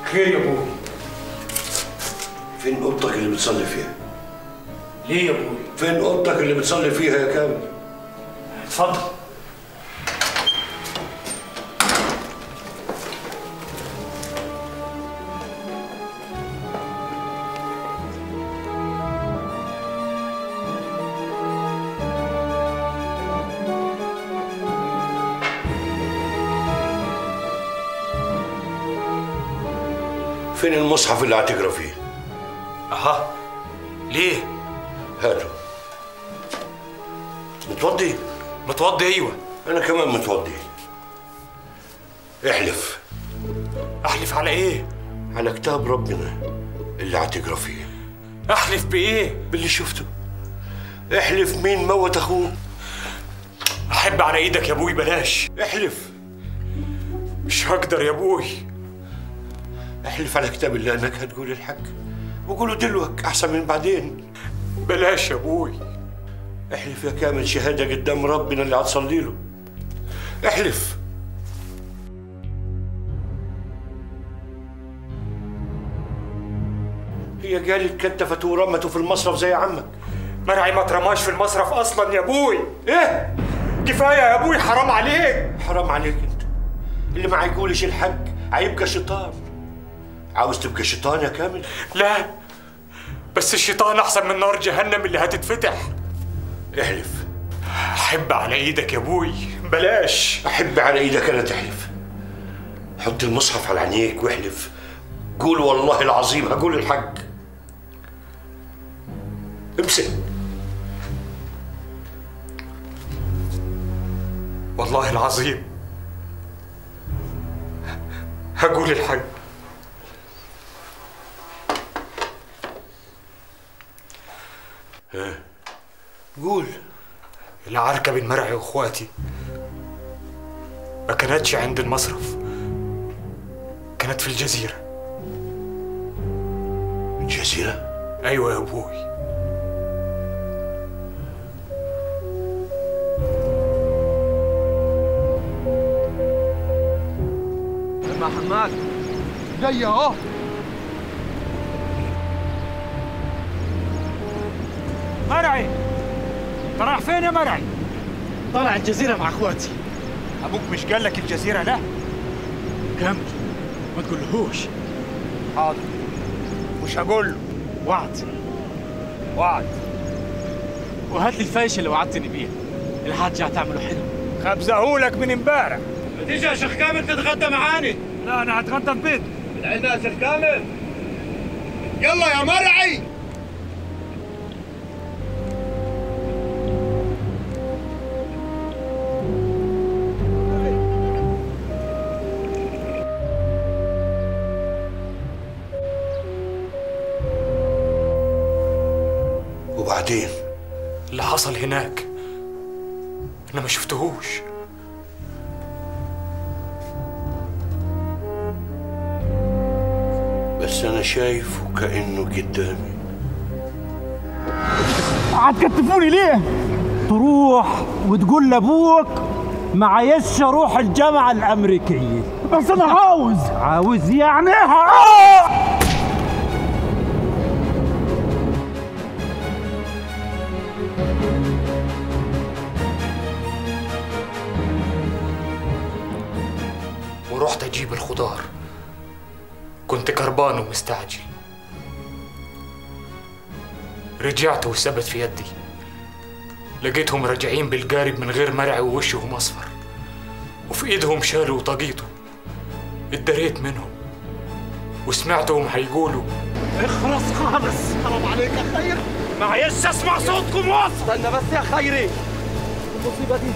خير يا ابوي فين اوضتك اللي بتصلي فيها؟ ليه يا ابوي فين اوضتك اللي بتصلي فيها يا كامل؟ اتفضل فين المصحف اللي هتقرا فيه؟ اها ليه هاته متوضي؟ متوضي ايوه انا كمان متوضي احلف احلف على ايه على كتاب ربنا اللي هتقرا فيه احلف بايه باللي شفته احلف مين موت اخوه احب على ايدك يا ابوي بلاش احلف مش هقدر يا ابوي احلف على كتاب الله انك هتقول الحق وقوله دلوك احسن من بعدين بلاش يا ابوي احلف يا كامل شهاده قدام ربنا اللي هتصلي له احلف هي قالت كتفت ورمت في المصرف زي عمك مرعي ما ترماش في المصرف اصلا يا ابوي ايه كفايه يا ابوي حرام عليك حرام عليك انت اللي ما يقولش الحق هيبقى شيطان عاوز تبقى شيطان يا كامل لا بس الشيطان احسن من نار جهنم اللي هتتفتح احلف احب على ايدك يا ابوي بلاش احب على ايدك انا تحلف حط المصحف على عينيك واحلف قول والله العظيم هقول الحق امسك والله العظيم هقول الحق قول العركة بين مرعي واخواتي ما كانتش عند المصرف كانت في الجزيرة الجزيرة ايوه يا ابوي مع حماد جاي اهو مرعي انت رايح فين يا مرعي طالع الجزيرة مع اخواتي ابوك مش قال لك الجزيرة لا كمل ما تقولهوش حاضر مش هقول له وعد وعد وهات لي الفايش اللي وعدتني بيه الحاج هتعمله حلو خبزهولك من امبارح تيجي يا شيخ كامل تتغدى معاني لا انا هتغدى في بيت عندنا يا شيخ كامل يلا يا مرعي وبعدين اللي حصل هناك انا ما شفتهوش بس انا شايفه كانه قدامي هتكتفوني ليه؟ تروح وتقول لابوك معيش اروح الجامعة الأمريكية بس أنا عاوز عاوز يعني ها ورحت اجيب الخضار كنت كربان ومستعجل رجعت وثبت في يدي لقيتهم راجعين بالقارب من غير مرعي ووشهم اصفر وفي ايدهم شالوا طاقيته اتدريت منهم وسمعتهم هيقولوا اخرس خالص حرام عليك يا خير معيش اسمع صوتكم واصل استنى بس يا خيري المصيبة دي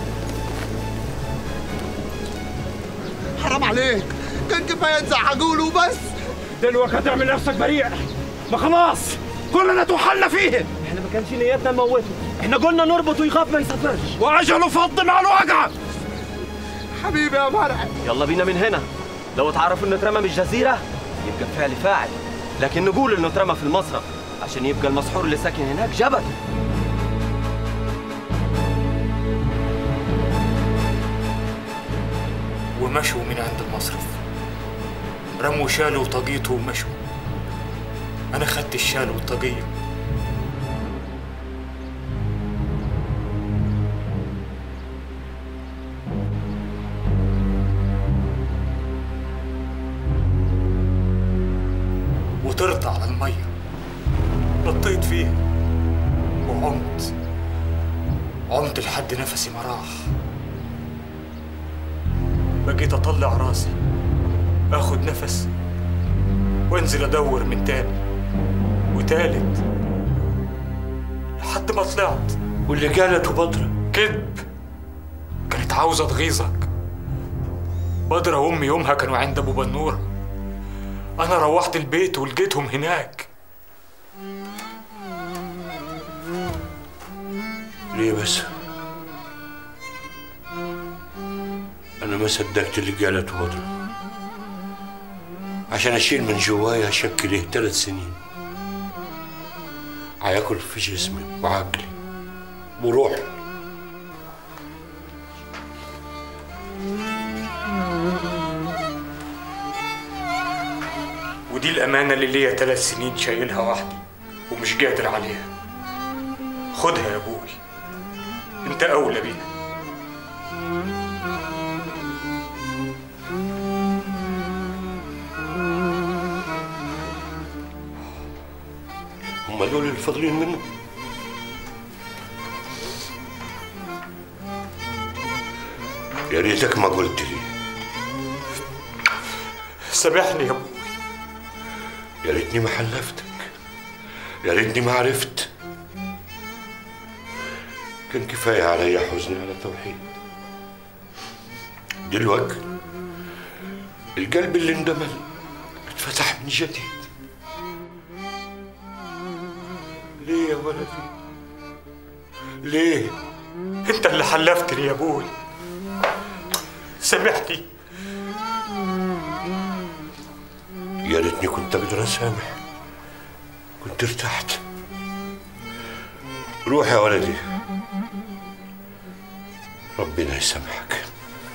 حرام عليك كان كفايه تزعقوا له بس دلوقتي هتعمل نفسك بريء ما خلاص كلنا توحلنا فيه احنا ما كانش نيتنا نموته احنا قلنا نربطه يخاف ما يسافرش واجله فض مع الوجع حبيبي يا مرعي يلا بينا من هنا لو اتعرف انه اترمى من الجزيرة يبقى الفعل فاعل لكن نقول انه اترمى في المصرف عشان يبقى المسحور اللي ساكن هناك جبل ومشوا من عند المصرف رموا شالوا طاقيته ومشوا أنا خدت الشال والطاقية وطرت على المية نطيت فيها وعمت عمت لحد نفسي ما راح بقيت أطلع راسي آخد نفس وانزل أدور من تاني وتالت لحد ما طلعت واللي قالته بدرة كذب كانت عاوزة تغيظك بدرة وأمي يومها كانوا عند أبو بنورة أنا روحت البيت ولقيتهم هناك ليه بس أنا ما صدقت اللي قالته بدرة عشان أشيل من جوايا شك ليه ثلاث سنين هياكل في جسمي وعقلي وروحي ودي الأمانة اللي ليا ثلاث سنين شايلها وحدي ومش قادر عليها خدها يا أبوي أنت أولى بيها هم دول اللي فاضلين منه يا ريتك ما قلت لي سامحني يا أبوي يا ريتني ما حلفتك يا ريتني ما عرفت كان كفاية علي حزني على توحيد دلوقتي القلب اللي اندمل اتفتح من جديد ليه يا ولدي ليه أنت اللي حلفتني يا أبوي سامحني يا ريتني كنت اقدر اسامح كنت ارتحت روح يا ولدي ربنا يسامحك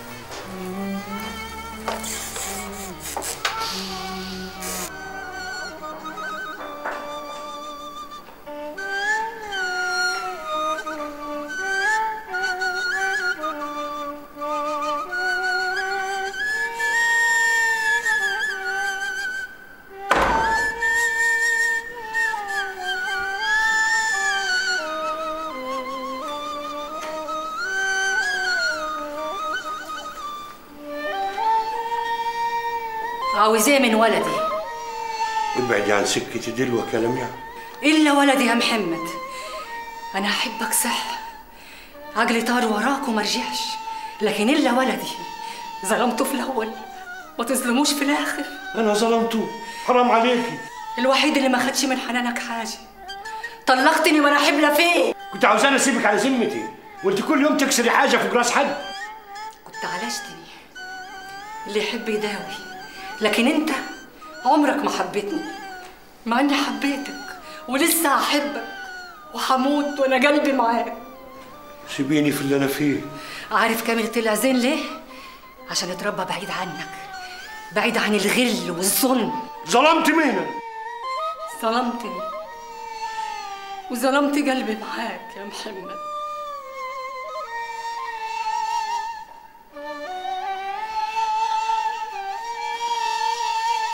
عاوزاه من ولدي ابعدي عن سكتي دلوقتي يا لميع إلا ولدي يا محمد أنا أحبك صح عقلي طار وراك وما رجعش لكن إلا ولدي ظلمته في الأول ما تظلموش في الآخر انا ظلمته حرام عليكي الوحيد اللي ما خدش من حنانك حاجة طلقتني وأنا حبلة فيه كنت عاوزاني اسيبك على ذمتي وانت كل يوم تكسري حاجه فوق راس حد كنت عالجتني اللي يحب يداوي لكن انت عمرك ما حبيتني مع اني حبيتك ولسه هحبك وحموت وانا قلبي معاك سيبيني في اللي انا فيه عارف كامل طلع زين ليه؟ عشان اتربى بعيد عنك بعيد عن الغل والظلم ظلمت مين ظلمتني وظلمت قلبي معاك يا محمد